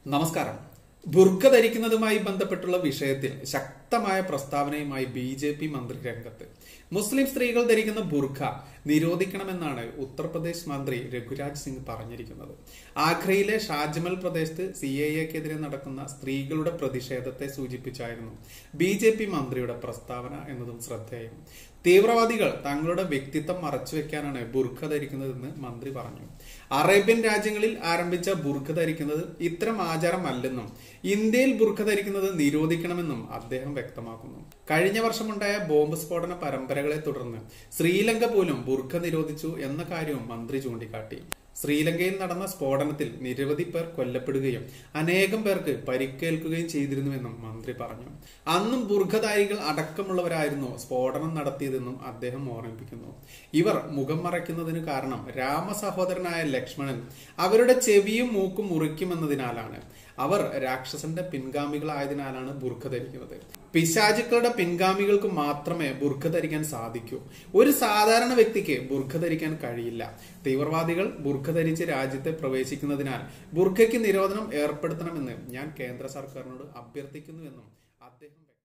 നമസ്കാരം ബുർഖ ധരിക്കുന്നതുമായി ബന്ധപ്പെട്ടുള്ള വിഷയത്തിൽ ശക്തമായ പ്രസ്താവനയുമായി ബി ജെ പി മന്ത്രി രംഗത്ത് മുസ്ലിം സ്ത്രീകൾ ധരിക്കുന്ന ബുർഖ നിരോധിക്കണമെന്നാണ് ഉത്തർപ്രദേശ് മന്ത്രി രഘുരാജ് സിംഗ് പറഞ്ഞിരിക്കുന്നത് ആഗ്രയിലെ ഷാജ്മൽ പ്രദേശത്ത് സി എ എക്കെതിരെ നടക്കുന്ന സ്ത്രീകളുടെ പ്രതിഷേധത്തെ സൂചിപ്പിച്ചായിരുന്നു ബി ജെ പി മന്ത്രിയുടെ പ്രസ്താവന എന്നതും ശ്രദ്ധേയം തീവ്രവാദികൾ തങ്ങളുടെ വ്യക്തിത്വം മറച്ചുവെക്കാനാണ് ബുർഖ ധരിക്കുന്നതെന്ന് മന്ത്രി പറഞ്ഞു അറേബ്യൻ രാജ്യങ്ങളിൽ ആരംഭിച്ച ബുർഖ ധരിക്കുന്നത് ഇത്തരം ആചാരമല്ലെന്നും ഇന്ത്യയിൽ ബുർഖ ധരിക്കുന്നത് നിരോധിക്കണമെന്നും അദ്ദേഹം വ്യക്തമാക്കുന്നു കഴിഞ്ഞ വർഷമുണ്ടായ ബോംബ് സ്ഫോടന പരമ്പരകളെ തുടർന്ന് ശ്രീലങ്ക പോലും ബുർഖ നിരോധിച്ചു എന്ന കാര്യവും മന്ത്രി ചൂണ്ടിക്കാട്ടി ശ്രീലങ്കയിൽ നടന്ന സ്ഫോടനത്തിൽ നിരവധി പേർ കൊല്ലപ്പെടുകയും അനേകം പേർക്ക് പരിക്കേൽക്കുകയും ചെയ്തിരുന്നുവെന്നും മന്ത്രി പറഞ്ഞു അന്നും ബുർഖധാരികൾ അടക്കമുള്ളവരായിരുന്നു സ്ഫോടനം നടത്തിയതെന്നും അദ്ദേഹം ഓർമ്മിപ്പിക്കുന്നു ഇവർ മുഖം മറയ്ക്കുന്നതിന് കാരണം രാമസഹോദരനായ ലക്ഷ്മണൻ അവരുടെ ചെവിയും മൂക്കും മുറിക്കുമെന്നതിനാലാണ് അവർ രാക്ഷസന്റെ പിൻഗാമികളായതിനാലാണ് ബുർഖ ധരിക്കുന്നത് പിശാചുക്കളുടെ പിൻഗാമികൾക്ക് മാത്രമേ ബുർഖ ധരിക്കാൻ സാധിക്കൂ ഒരു സാധാരണ വ്യക്തിക്ക് ബുർഖ ധരിക്കാൻ കഴിയില്ല തീവ്രവാദികൾ ബുർഖ ധരിച്ച് രാജ്യത്തെ പ്രവേശിക്കുന്നതിനാൽ ബുർഖയ്ക്ക് നിരോധനം ഏർപ്പെടുത്തണമെന്ന് ഞാൻ കേന്ദ്ര സർക്കാരിനോട് അഭ്യർത്ഥിക്കുന്നുവെന്നും